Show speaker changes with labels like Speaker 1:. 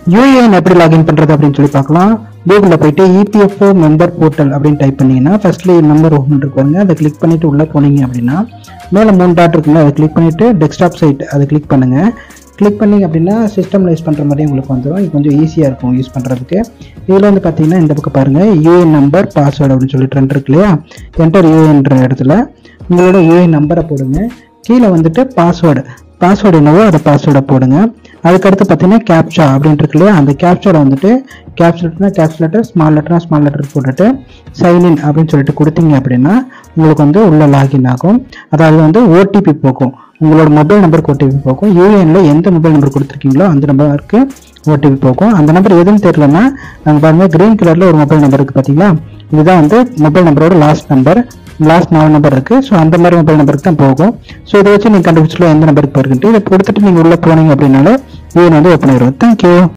Speaker 1: UAN எப்படி login பண்றது அப்படின்னு சொல்லி பார்க்கலாம் கூகுளில் போயிட்டு இபிஎஃப்ஓ மெம்பர் போர்ட்டல் அப்படின்னு டைப் பண்ணீங்கன்னா ஃபர்ஸ்ட்ல மெம்பர் ஓப்பன் இருப்பாங்க அதை கிளிக் பண்ணிட்டு உள்ள போனீங்க அப்படின்னா மேலே மூணு டாட் இருக்குங்க அதை கிளிக் பண்ணிட்டு டெஸ்க்டாப் சைட் அதை கிளிக் பண்ணுங்க கிளிக் பண்ணீங்க அப்படின்னா சிஸ்டம்ல யூஸ் பண்ணுற மாதிரி உங்களுக்கு வந்துடும் இது கொஞ்சம் ஈஸியாக இருக்கும் யூஸ் பண்ணுறதுக்கு இதில் வந்து பார்த்தீங்கன்னா இந்த பக்கம் பாருங்க யூஏஎன் நம்பர் பாஸ்வேர்டு அப்படின்னு சொல்லிட்டு ரெண்டு இருக்கு இல்லையா என்டர் யூஏன்ற இடத்துல உங்களோட யூஏஎன் நம்பரை போடுங்க கீழே வந்துட்டு பாஸ்வேர்டு பாஸ்வேர்டு என்னவோ அதை பாஸ்வேர்டை போடுங்க அதுக்கடுத்து பார்த்தீங்கன்னா கேப்சா அப்படின்ட்டு இருக்கு இல்லையா அந்த கேப்சரை வந்துட்டு கேப்ஸ் லெட்டர்னா கேப்ஸ் லெட்டர் ஸ்மால் லெட்டர்னா ஸ்மால் லெட்டர் போட்டுட்டு சைன்இன் அப்படின்னு சொல்லிட்டு கொடுத்தீங்க அப்படின்னா உங்களுக்கு வந்து உள்ள லாகின் ஆகும் அதாவது வந்து ஓடிபி போகும் உங்களோட மொபைல் நம்பருக்கு ஓடிபி போகும் யூஏஎன்ல எந்த மொபைல் நம்பர் கொடுத்துருக்கீங்களோ அந்த நம்பருக்கு ஓடிபி போகும் அந்த நம்பர் எதுன்னு தெரியலன்னா நாங்கள் பாருங்க கிரீன் கலர்ல ஒரு மொபைல் நம்பர் இருக்கு பார்த்தீங்களா இதுதான் வந்து மொபைல் நம்பரோட லாஸ்ட் நம்பர் லாஸ்ட் நாலு நம்பர் இருக்கு ஸோ அந்த மாதிரி மொபைல் நம்பருக்கு தான் போகும் ஸோ இதை வச்சு நீங்கள் கண்டுபிடிச்சிடலாம் எந்த நம்பருக்கு போயிருக்குன்ட்டு இதை கொடுத்துட்டு நீங்கள் உள்ள போனீங்க அப்படின்னாலே யூஎன் வந்து ஓப்பன் ஆயிரும் தேங்க்யூ